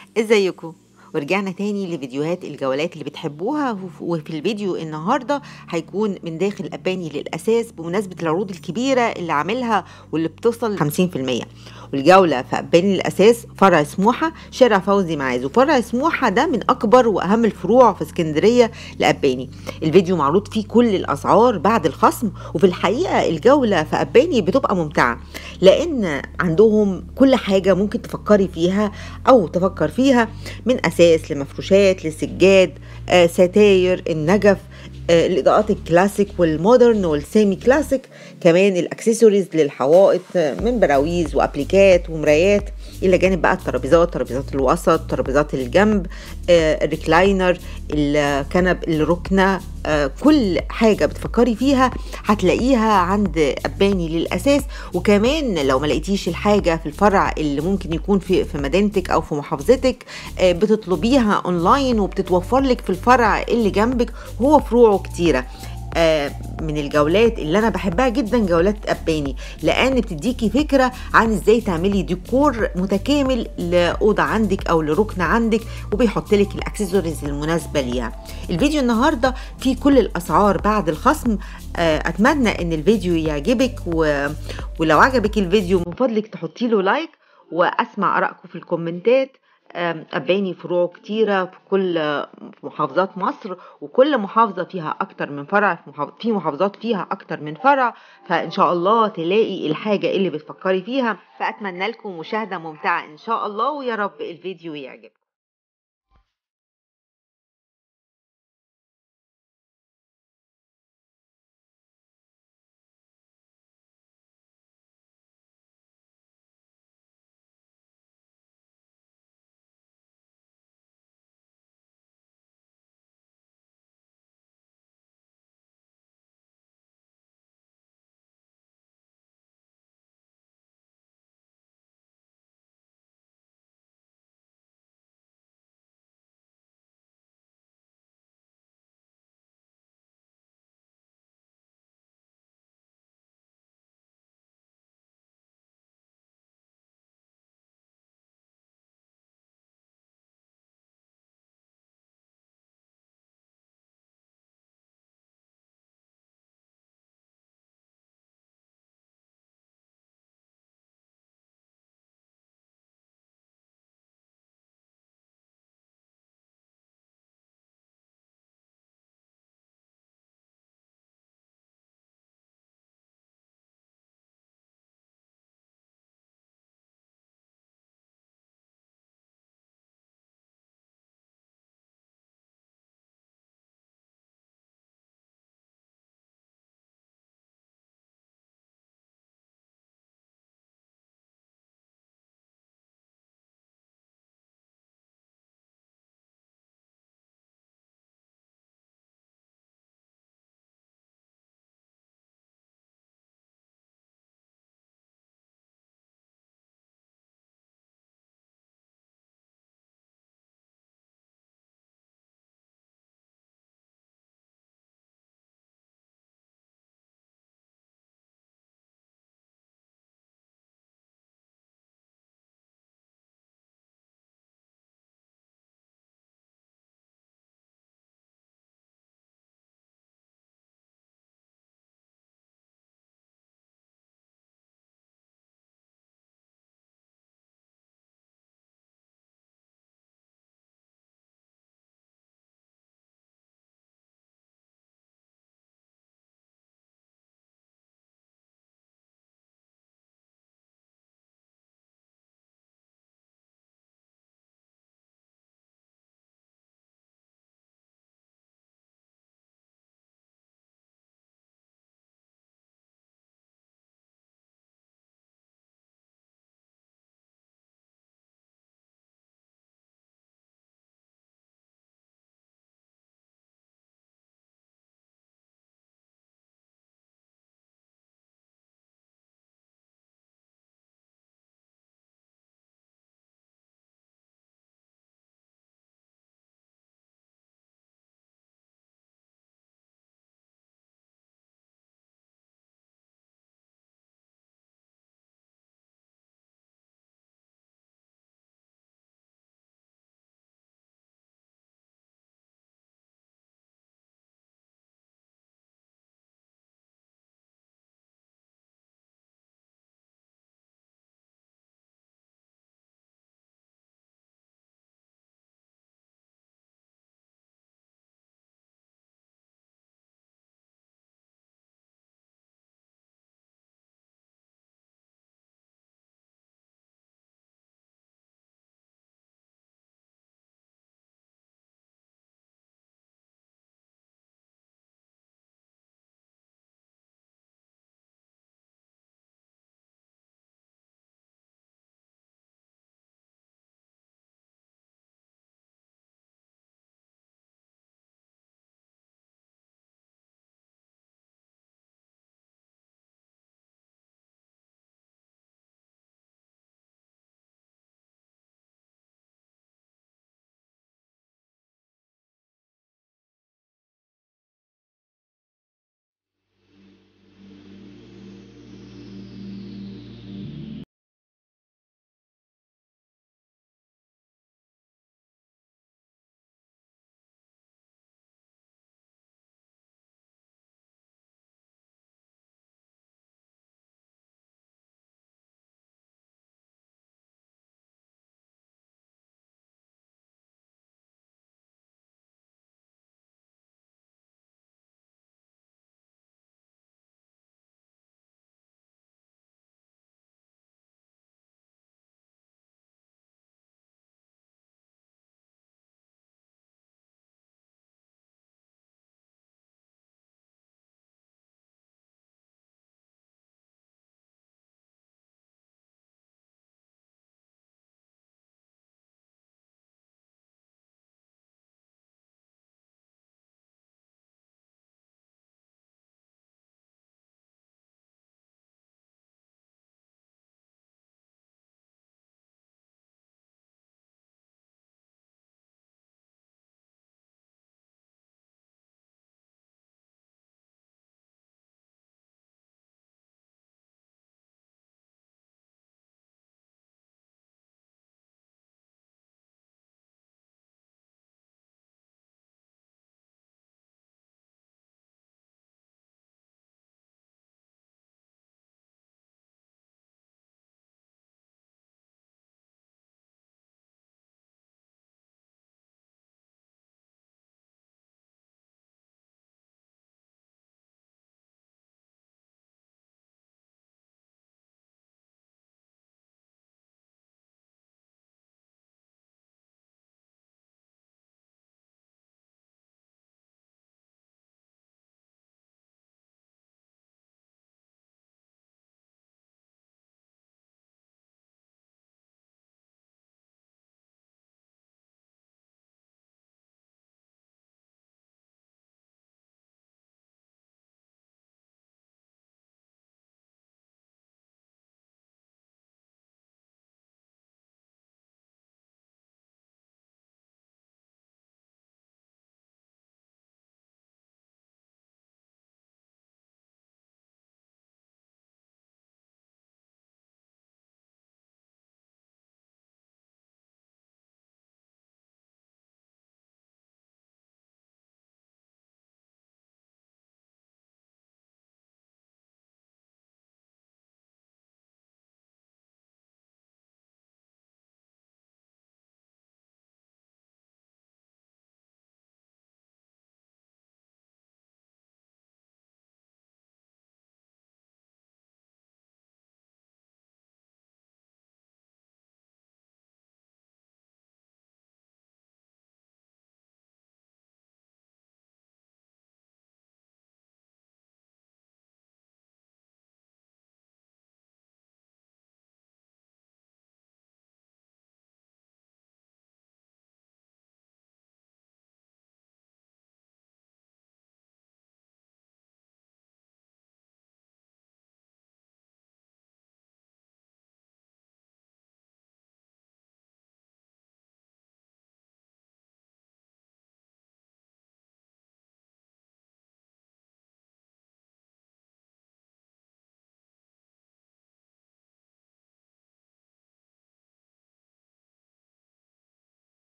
ازيكم ورجعنا تاني لفيديوهات الجولات اللي بتحبوها وف- وفي الفيديو النهارده هيكون من داخل اباني للاساس بمناسبه العروض الكبيره اللي عاملها واللي بتوصل 50% والجوله في اباني للاساس فرع سموحه شارع فوزي معاذ وفرع سموحه ده من اكبر واهم الفروع في اسكندريه لاباني الفيديو معروض فيه كل الاسعار بعد الخصم وفي الحقيقه الجوله في اباني بتبقى ممتعه لان عندهم كل حاجه ممكن تفكري فيها او تفكر فيها من اساس لمفروشات لسجاد آه، ستاير النجف آه، الاضاءات الكلاسيك والمودرن والسيمي كلاسيك كمان الاكسسوارز للحوائط آه، من براويز وابليكات ومرايات الى جانب بقى الترابيزات ترابيزات الوسط ترابيزات الجنب آه، الريكلاينر الكنب الركنه آه، كل حاجه بتفكري فيها هتلاقيها عند اباني للاساس وكمان لو ما لقيتيش الحاجه في الفرع اللي ممكن يكون في في مدينتك او في محافظتك آه، بتطلبيها اونلاين وبتتوفر لك في الفرع اللي جنبك وهو فروعه كتيره آه، من الجولات اللي انا بحبها جدا جولات اباني لان بتديكي فكره عن ازاي تعملي ديكور متكامل لاوضه عندك او لركن عندك وبيحط لك الاكسسوارز المناسبه ليها الفيديو النهارده فيه كل الاسعار بعد الخصم آه، اتمنى ان الفيديو يعجبك و... ولو عجبك الفيديو من فضلك تحطي له لايك واسمع ارائكم في الكومنتات آم، أباني فروع كتيرة في كل آه، محافظات مصر وكل محافظة فيها أكتر من فرع في محاف- في محافظات فيها أكتر من فرع فإن شاء الله تلاقي الحاجة اللي بتفكري فيها فأتمنى لكم مشاهدة ممتعة إن شاء الله ويا رب الفيديو يعجبكم